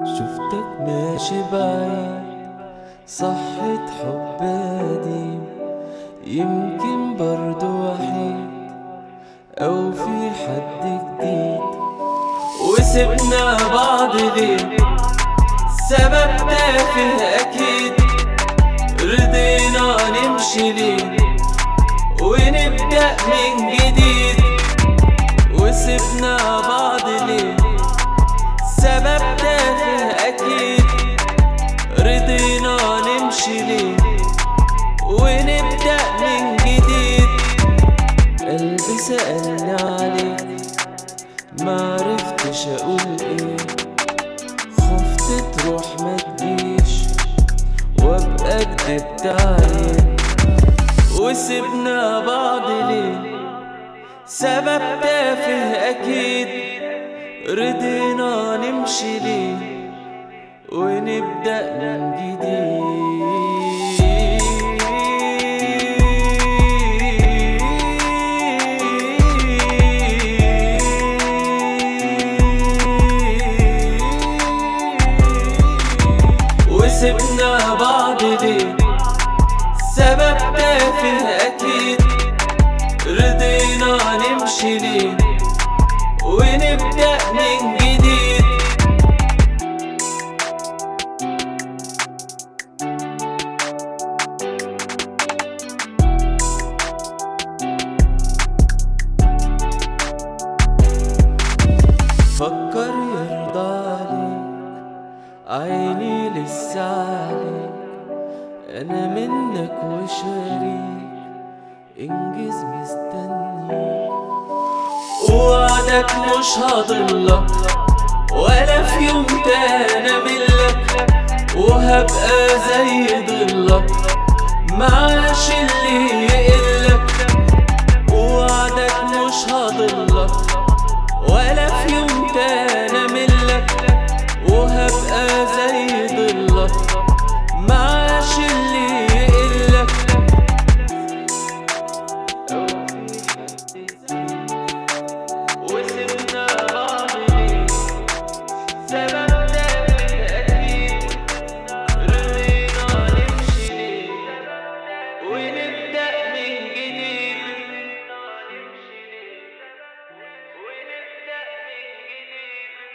شفتك ماشي بعيد صحة حب قديم يمكن برضو وحيد أو في حد جديد وسبنا بعض ليه سبب تافه أكيد رضينا نمشي ليه ونبدأ من جديد وسبنا بعض ليه سبب تافه أكيد رضينا نمشي ليه ونبدأ من جديد قلبي سألني عليك معرفتش أقول إيه خفت تروح ما تجيش وأبقى كدبت عليك وسبنا بعض ليه سبب تافه أكيد رضينا نمشي ليه ونبدأ من جديد وسبنا بعض ليه سبب تافه أكيد رضينا نمشي ليه ونبدأ من جديد فكر يرضى عليك عيني لسه عليك انا منك وشريك انجز مستنيك وعدك مش هضلك ولا في يوم تاني املك وهبقى زي ضلك معاش اللي يقلك وعدك مش هضلك